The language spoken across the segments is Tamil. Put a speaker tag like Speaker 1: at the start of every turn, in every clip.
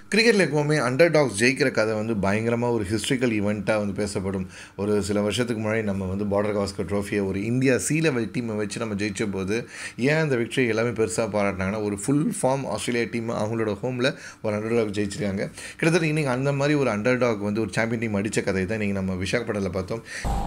Speaker 1: கிரிக்கெட்டில் எப்போவுமே அண்டர் டாக்ஸ் ஜெயிக்கிற கதை வந்து பயங்கரமாக ஒரு ஹிஸ்ட்ரிக்கல் ஈவெண்ட்டாக வந்து பேசப்படும் ஒரு சில வருஷத்துக்கு முன்னாடி நம்ம வந்து பார்டர் காஸ்கர் ட்ரோஃபியை ஒரு இந்தியா சி லெவல் டீமை வச்சு நம்ம ஜெயிச்ச போது ஏன் அந்த விக்டரி எல்லாமே பெருசாக பாராட்டினாங்கன்னா ஒரு ஃபுல் ஃபார்ம் ஆஸ்திரேலியா டீம் அவங்களோட ஹோமில் ஒரு அண்டர் டாக் ஜெயிச்சிருக்காங்க கிட்டத்தட்ட இன்றைக்கி அந்த மாதிரி ஒரு அண்டர் டாக் வந்து ஒரு சாம்பியன் டீம் அடித்த கதை தான் இன்றைக்கி நம்ம விசாகப்பட்டில் பார்த்தோம்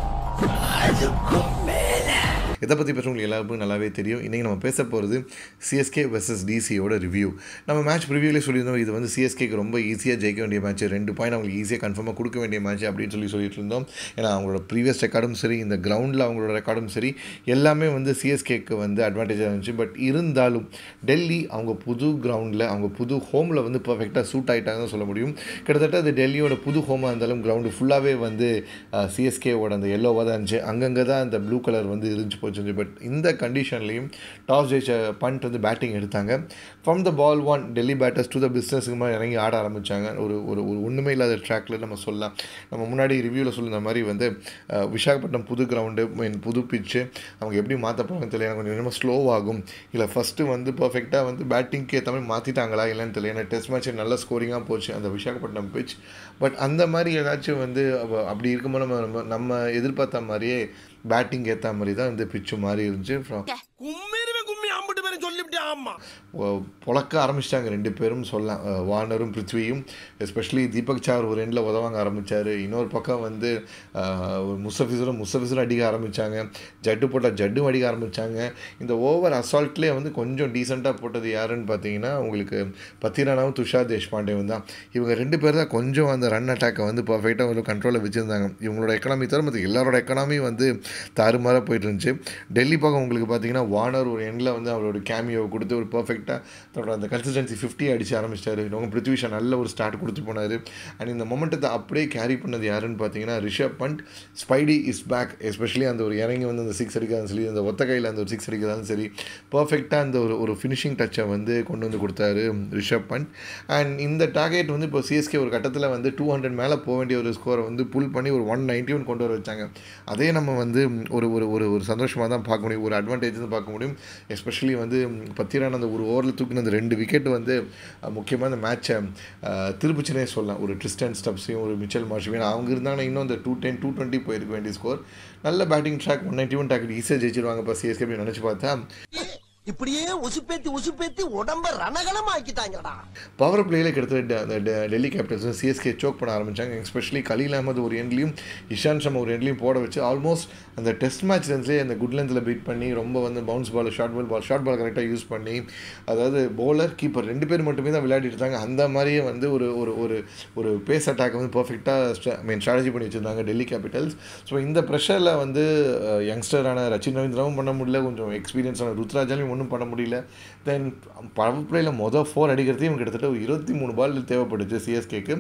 Speaker 1: இதை பற்றி பேச உங்களுக்கு எல்லாருக்கும் நல்லாவே தெரியும் இன்றைக்கி நம்ம பேச போகிறது சிஎஸ்கே வெர்சஸ் டிசியோட ரிவ்யூ நம்ம மேட்ச் ப்ரிவியூலேயே சொல்லியிருந்தோம் இது வந்து சிஎஸ்கேக்கு ரொம்ப ஈஸியாக ஜெயிக்க வேண்டிய மேட்ச் ரெண்டு பாயிண்ட் அவங்களுக்கு ஈஸியாக கன்ஃபார்மாக கொடுக்க வேண்டிய மேட்ச் அப்படின்னு சொல்லி சொல்லிட்டு இருந்தோம் ஏன்னா அவங்களோட ப்ரீவியஸ் ரெக்கார்டும் சரி இந்த கிரவுண்டில் அவங்களோட ரெக்கார்டும் சரி எல்லாமே வந்து சிஎஸ்கேக்கு வந்து அட்வான்டேஜாக இருந்துச்சு பட் இருந்தாலும் டெல்லி அவங்க புது கிரவுண்டில் அவங்க புது ஹோமில் வந்து பர்ஃபெக்டாக சூட் ஆகிட்டாங்கன்னு சொல்ல முடியும் கிட்டத்தட்ட அது டெல்லியோட புது ஹோமாக இருந்தாலும் கிரவுண்டு ஃபுல்லாகவே வந்து சிஎஸ்கேவோட அந்த எல்லோவாக தான் இருந்துச்சு அங்கங்கே தான் அந்த ப்ளூ கலர் வந்து இருந்துச்சு போச்சு பட் இந்த கண்டிஷன்லேயும் டாஸ் ஜெயிச்ச பண்ட் வந்து பேட்டிங் எடுத்தாங்க from the ball one Delhi batters to the பிஸ்னஸுக்கு மாதிரி இறங்கி ஆட ஆரம்பித்தாங்க ஒரு ஒரு ஒரு ஒன்றுமே இல்லாத ட்ராக்ல நம்ம சொல்லலாம் நம்ம முன்னாடி ரிவ்யூவில் சொல்லுற மாதிரி வந்து அஹ், விசாகப்பட்டினம் புது கிரவுண்டு மீன் புது பிச்சு அவங்க எப்படி மாற்ற போகிறாங்கன்னு தெரியல கொஞ்சம் கொஞ்சமாக ஸ்லோவாகும் இல்லை ஃபஸ்ட்டு வந்து பர்ஃபெக்டாக வந்து பேட்டிங்க்கு ஏற்ற மாதிரி மாற்றிட்டாங்களா இல்லைன்னு தெரியல ஏன்னா டெஸ்ட் மேட்ச் நல்ல ஸ்கோரிங்காக போச்சு அந்த விசாகப்பட்டினம் பிச் பட் அந்த மாதிரி ஏதாச்சும் வந்து அப்ப- அப்படி இருக்கும்போது நம்ம நம்ம நம்ம எதிர்பார்த்த மாதிரியே பேட்டிங் ஏற்ற மாதிரி தான் இந்த பிச்சு மாதிரி இருந்துச்சு From-
Speaker 2: கும்மிருமே கும்மி அம்பிட்டு பேரும் சொல்லிவிட்டே ஆமா
Speaker 1: ஒ- பொழக்க ஆரம்பிச்சிட்டாங்க ரெண்டு பேரும் சொல்லலாம் அஹ் வார்னரும் பிருத்வியும் எஸ்பெஷலி தீபக் சார் ஒரு எண்டில் உதவாங்க ஆரம்பித்தார் இன்னொரு பக்கம் வந்து அஹ், முஸ்தபிசரும் முஸ்தபிசரும் அடிக்க ஆரம்பித்தாங்க ஜட்டு போட்டால் ஜட்டும் அடிக்க ஆரம்பித்தாங்க இந்த ஓவர் அசால்ட்லேயே வந்து கொஞ்சம் டீசெண்டாக போட்டது யாருன்னு பார்த்தீங்கன்னா உங்களுக்கு பத்திரானாவும் துஷார் தேஷ்பாண்டேவும் தான் இவங்க ரெண்டு பேர் தான் கொஞ்சம் அந்த ரன் அட்டாக்கை வந்து பர்ஃபெக்டாக ஒரு கண்ட்ரோலில் வச்சுருந்தாங்க இவங்களோட எக்கனாமி தவிர மற்ற எல்லாரோட எக்கனாமி வந்து தாறுமாறாக போயிட்டு இருந்துச்சு டெல்லி பக்கம் உங்களுக்கு பார்த்தீங்கன்னா வார்னர் ஒரு எண்டில் வந்து அவரோட கேமியோ கொடுத்து ஒரு பர்ஃபெக்டாக தன்னோட அந்த கன்சிஸ்டன்சி ஃபிஃப்டி அடிச்சு ஆரம்பிச்சிட்டாரு இவங்க பிருத்விஷா நல்ல ஒரு ஸ்டார்ட் கொடுத்து போனார் அண்ட் இந்த மொமெண்டத்தை அப்படியே கேரி பண்ணது யாருன்னு பார்த்தீங்கன்னா Rishabh Pant Spidey is back especially அந்த ஒரு இறங்கி வந்து அந்த சிக்ஸ் அடிக்கிறதும் சரி அந்த ஒத்த கையில் அந்த ஒரு சிக்ஸ் அடிக்கிறதாலும் சரி பர்ஃபெக்டாக அந்த ஒரு ஒரு ஃபினிஷிங் டச்சை வந்து கொண்டு வந்து கொடுத்தாரு ரிஷப் பண்ட் அண்ட் இந்த டார்கெட் வந்து இப்போ சிஎஸ்கே ஒரு கட்டத்தில் வந்து டூ ஹண்ட்ரட் மேலே போக வேண்டிய ஒரு ஸ்கோரை வந்து புல் பண்ணி ஒரு ஒன் நைன்ட்டி ஒன் கொண்டு வர வச்சாங்க அதே நம்ம வந்து ஒரு ஒரு ஒரு ஒரு சந்தோஷமாக தான் பார்க்க முடியும் ஒரு அட்வான்டேஜ் தான் பார்க்க முடியும் எஸ்பெஷலி வந்து பத்திரான அந்த ஒரு ஓவரில் தூக்கின அந்த ரெண்டு விக்கெட் வந்து முக்கியமாக அந்த மேட்சை திருப்பிச்சுனே சொல்லலாம் ஒரு ட்ரிஸ்டன் ஸ்டப்ஸையும் ஒரு மிச்சல் மார்ஷியும் அவங்க இருந்தாங்கன்னா இன்னும் அந்த டூ டென் டூ டுவெண்ட்டி போயிருக்க வேண்டிய ஸ்கோர் நல்ல batting track one ninety one target ஈஸியாக ஜெயிச்சிருவாங்க இப்போ சிஎஸ்கே நினச்சி பார்த்தா
Speaker 2: இப்படியே உசுப்பேத்தி உசுப்பேத்தி உடம்ப ரணகலம் ஆக்கிட்டாங்கடா
Speaker 1: பவர் பிளேயில் கிட்டத்தட்ட அந்த டெ- டெல்லி கேபிட்டல்ஸ் சிஎஸ்கே சோக் பண்ண ஆரம்பித்தாங்க எஸ்பெஷலி கலீல் அஹமது ஒரு எண்ட்லையும் இஷான் ஷர்மா ஒரு எண்ட்லையும் போட வச்சு ஆல்மோஸ்ட் அந்த டெஸ்ட் மேட்ச் ரன்ஸ்லேயே அந்த குட் லென்த்தில் பீட் பண்ணி ரொம்ப வந்து bounce ball short ball ball short ball கரெக்டாக யூஸ் பண்ணி அதாவது பவுலர் கீப்பர் ரெண்டு பேர் மட்டுமே தான் விளையாடிட்டு இருந்தாங்க அந்த மாதிரியே வந்து ஒரு ஒரு ஒரு ஒரு பேஸ் அட்டாக் வந்து பர்ஃபெக்டாக ஐ மீன் ஸ்ட்ராட்டஜி பண்ணி வச்சுருந்தாங்க டெல்லி கேபிட்டல்ஸ் ஸோ இந்த ப்ரெஷரில் வந்து யங்ஸ்டரான ரச்சின் ரவீந்திராவும் பண்ண முடியல கொஞ்சம் எக்ஸ்பீரியன்ஸான ருத்ராஜாலையும் ஒன்றும் பண்ண முடியல தென் பவர் பிளேயில் மொதல் ஃபோர் அடிக்கிறதே இவங்க கிட்டத்தட்ட ஒரு இருபத்தி மூணு பால் தேவைப்பட்டுச்சு சிஎஸ்கேக்கு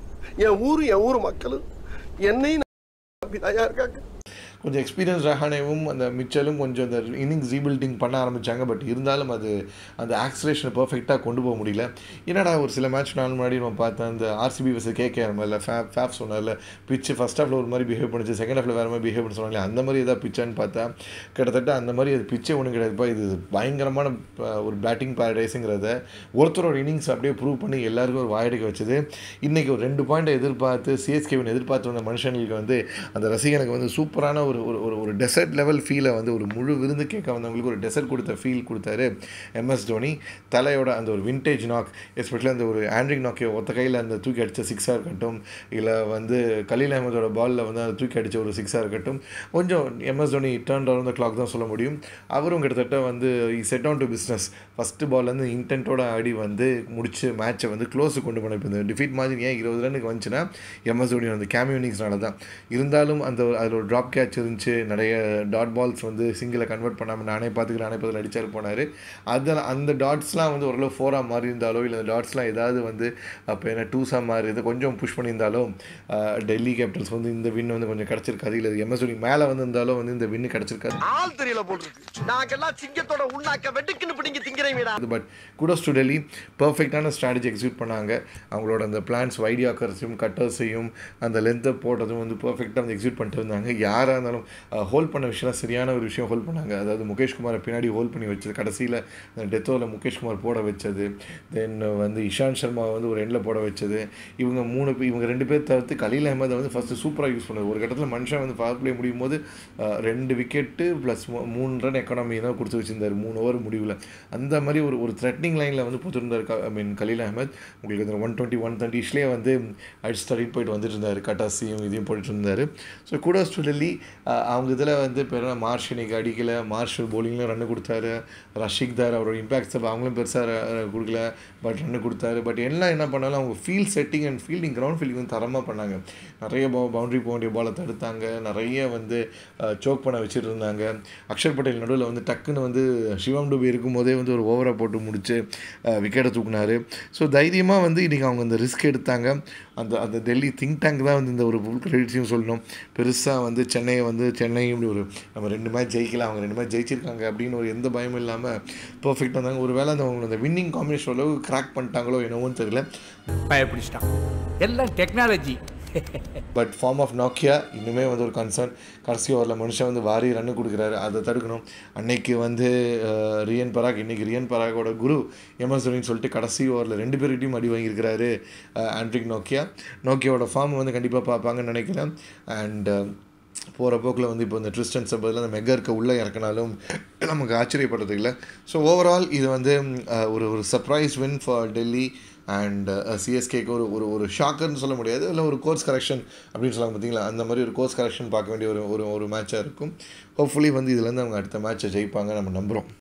Speaker 2: என் ஊரு என் ஊர் மக்களும் என்னையும் நம்பிதான் இருக்காங்க
Speaker 1: கொஞ்சம் எக்ஸ்பீரியன்ஸ் ரஹானேவும் அந்த மிச்சலும் கொஞ்சம் அந்த இன்னிங்ஸ் ரீபில்டிங் பண்ண ஆரம்பித்தாங்க பட் இருந்தாலும் அது அந்த ஆக்சலேஷனை பர்ஃபெக்டாக கொண்டு போக முடியல என்னடா ஒரு சில மேட்ச் நாள் முன்னாடி நம்ம பார்த்தேன் அந்த ஆர்சிபி வர்ஸ் கேகேஆர் இல்லை ஃபேப் ஃபேப் சொன்னார்ல பிச்சு ஃபஸ்ட் ஹாஃபில் ஒரு மாதிரி பிஹேவ் பண்ணுச்சு செகண்ட் ஹாஃபில் வேறு மாதிரி பிஹேவ் பண்ண சொன்னாங்களே அந்த மாதிரி ஏதாவது பிச்சான்னு பார்த்தா கிட்டத்தட்ட அந்த மாதிரி அது பிச்சே ஒன்றும் கிடையாதுப்பா இது பயங்கரமான அஹ், ஒரு பேட்டிங் பேரடைஸுங்கிறத ஒருத்தரோட இன்னிங்ஸ் அப்படியே ப்ரூவ் பண்ணி எல்லாருக்கும் ஒரு வாயடிக்க வச்சது இன்றைக்கி ஒரு ரெண்டு பாயிண்ட்டை எதிர்பார்த்து சிஎஸ்கேவின் எதிர்பார்த்து வந்த மனுஷங்களுக்கு வந்து அந்த ரசிகனுக்கு வந்து சூப்பரான ஒரு ஒரு ஒரு ஒரு டெசர்ட் லெவல் ஃபீலை வந்து ஒரு முழு விருந்து கேட்க வந்தவங்களுக்கு ஒரு டெசர்ட் கொடுத்த ஃபீல் கொடுத்தாரு எம்எஸ் தோனி தலையோட அந்த ஒரு விண்டேஜ் நாக் எஸ்பெஷலி அந்த ஒரு ஆண்ட்ரிக் நாக்கை ஒத்த கையில் அந்த தூக்கி அடித்த சிக்ஸாக இருக்கட்டும் இல்லை வந்து கலீல் அஹமதோட பாலில் வந்து அந்த தூக்கி அடித்த ஒரு சிக்ஸாக இருக்கட்டும் கொஞ்சம் MS Dhoni turn around the clock தான் சொல்ல முடியும் அவரும் கிட்டத்தட்ட வந்து set on to business first பால்லேருந்து இன்டென்ட்டோட ஆடி வந்து முடிச்சு மேட்சை வந்து க்ளோஸு கொண்டு போன இப்போ இந்த டிஃபீட் மாதிரி ஏன் இருபது ரன்னுக்கு வந்துச்சுன்னா எம்எஸ் தோனி அந்த கேமியோனிக்ஸ்னால தான் இருந்தாலும் அந்த ஒரு- அதில் ஒரு ட்ராப் கேட்ச் இருந்துச்சு நிறைய டாட் பால்ஸ் வந்து சிங்கிளை கன்வெர்ட் பண்ணாமல் நானே பார்த்துக்கிறேன் நானே பார்த்து அடிச்சார் போனார் அதில் அந்த டாட்ஸ்லாம் வந்து ஓரளவு ஃபோராக மாறி இருந்தாலோ இல்லை அந்த டாட்ஸ்லாம் ஏதாவது வந்து அப்போ என்ன டூஸாக மாறி இது கொஞ்சம் புஷ் பண்ணியிருந்தாலும் அஹ், டெல்லி கேபிட்டல்ஸ் வந்து இந்த வின் வந்து கொஞ்சம் கிடச்சிருக்காது இல்லை எம்எஸ் தோனி மேலே வந்து இருந்தாலும் வந்து இந்த வின்னு கிடச்சிருக்காது
Speaker 2: ஆள் தெரியல போட்டுருக்கு நாங்கெல்லாம் சிங்கத்தோட உண்ணாக்க வெட்டுக்குன்னு பிடிங்க திங்கிறீங்கடா
Speaker 1: பட் குடோஸ் டு டெல்லி பர்ஃபெக்டான ஸ்ட்ராட்டஜி எக்ஸிக்யூட் பண்ணாங்க அவங்களோட அந்த பிளான்ஸ் வைடியாக்கர்ஸையும் கட்டர்ஸையும் அந்த லென்த்தை போட்டதும் வந்து பர்ஃபெக்டாக வந்து எக்ஸிக்யூட் பண்ணிட்டு இருந்தாங்க யாராக இருந்தாலும் இருந்தாலும் ஹோல்ட் பண்ண விஷயம் சரியான ஒரு விஷயம் ஹோல்ட் பண்ணாங்க அதாவது முகேஷ் குமாரை பின்னாடி ஹோல்ட் பண்ணி வச்சது கடைசியில் டெத் ஓவரில் முகேஷ் குமார் போட வச்சது தென் வந்து இஷாந்த் சர்மா வந்து ஒரு எண்டில் போட வச்சது இவங்க மூணு பேர் இவங்க ரெண்டு பேர் தவிர்த்து கலீல் அஹமதை வந்து ஃபஸ்ட்டு சூப்பராக யூஸ் பண்ணது ஒரு கட்டத்தில் மனுஷன் வந்து பவர் பிளே முடியும் போது அஹ், ரெண்டு விக்கெட்டு ப்ளஸ் மூணு ரன் எக்கானமி தான் கொடுத்து வச்சிருந்தார் மூணு ஓவர் முடிவில் அந்த மாதிரி ஒரு ஒரு த்ரெட்னிங் லைனில் வந்து போட்டிருந்தார் ஐ மீன் கலீல் அஹமத் உங்களுக்கு இந்த ஒன் டுவெண்ட்டி ஒன் டுவெண்ட்டிஸ்லேயே வந்து அடிச்சு தள்ளிட்டு போயிட்டு வந்துட்டு இருந்தார் கட்டாசியும் இதையும் போயிட்டு இருந்தார் ஸோ கூடஸ் டு டெல்லி அவங்க இதில் வந்து பெரிய மார்ஷ் இன்னைக்கு அடிக்கல மார்ஷல் போலிங்கில் ரன் கொடுத்தாரு ரஷிக் தார் அவரோட இம்பாக்ட்ஸ் அவங்களும் பெருசாக கொடுக்கல பட் ரன் கொடுத்தாரு பட் எல்லாம் என்ன பண்ணாலும் அவங்க field setting and fielding ground fielding வந்து தரமாக பண்ணாங்க நிறைய பவுண்டரி போக வேண்டிய பாலை தடுத்தாங்க நிறைய வந்து சோக் பண்ண வச்சுட்டு இருந்தாங்க அக்ஷர் பட்டேல் நடுவில் வந்து டக்குன்னு வந்து சிவம் டுபே இருக்கும்போதே வந்து ஒரு ஓவரை போட்டு முடிச்சு விக்கெட்டை தூக்குனாரு ஸோ தைரியமாக வந்து இன்றைக்கி அவங்க அந்த ரிஸ்க் எடுத்தாங்க அந்த அந்த டெல்லி திங்க் டேங்க் தான் வந்து இந்த ஒரு ஃபுல் கிரெடிட்ஸையும் சொல்லணும் பெருசாக வந்து சென்னையை வந்து சென்னை இப்படி ஒரு நம்ம ரெண்டு மேட்ச் ஜெயிக்கல அவங்க ரெண்டு மேட்ச் ஜெயிச்சிருக்காங்க அப்படின்னு ஒரு எந்த பயமும் இல்லாமல் பர்ஃபெக்டாக இருந்தாங்க ஒரு வேளை அந்த அவங்க அந்த வின்னிங் காம்பினேஷன் அளவுக்கு கிராக் பண்ணிட்டாங்களோ என்னவோன்னு தெரியல
Speaker 3: பயப்பிடிச்சிட்டான் எல்லாம் டெக்னாலஜி
Speaker 1: பட் ஃபார்ம் ஆஃப் நாக்கியா இன்னுமே வந்து ஒரு கன்சர்ன் கடைசி ஓவரில் மனுஷன் வந்து வாரி ரன்னு கொடுக்குறாரு அதை தடுக்கணும் அன்னைக்கு வந்து அஹ், ரியன் பராக் இன்னைக்கு ரியன் பராகோட குரு எம்எஸ் தோனின்னு சொல்லிட்டு கடைசி ஓவரில் ரெண்டு பேர்கிட்டையும் அடி வாங்கியிருக்கிறாரு ஆண்ட்ரிக் நோக்கியா நோக்கியாவோட ஃபார்ம் வந்து கண்டிப்பாக பார்ப்பாங்கன்னு நினைக்கிறேன் அண்ட் போகிற போக்கில் வந்து இப்போ இந்த ட்ரிஸ்டன்ஸை பதிலாக அந்த மெகருக்கு உள்ளே இறக்கினாலும் நமக்கு ஆச்சரியப்படுறது இல்லை ஸோ ஓவரால் இது வந்து அஹ், ஒரு ஒரு surprise win for Delhi and சிஎஸ்கேக்கு ஒரு ஒரு ஒரு ஷாக்கர்னு சொல்ல முடியாது இல்லை ஒரு கோர்ஸ் கரெக்ஷன் அப்படின்னு சொல்லுவாங்க பார்த்தீங்களா அந்த மாதிரி ஒரு கோர்ஸ் கரெக்ஷன் பார்க்க வேண்டிய ஒரு ஒரு ஒரு மேட்சாக இருக்கும் ஹோப்ஃபுல்லி வந்து இதுலேருந்து அவங்க அடுத்த மேட்சை ஜெயிப்பாங்க நம்ம நம்புகிறோம்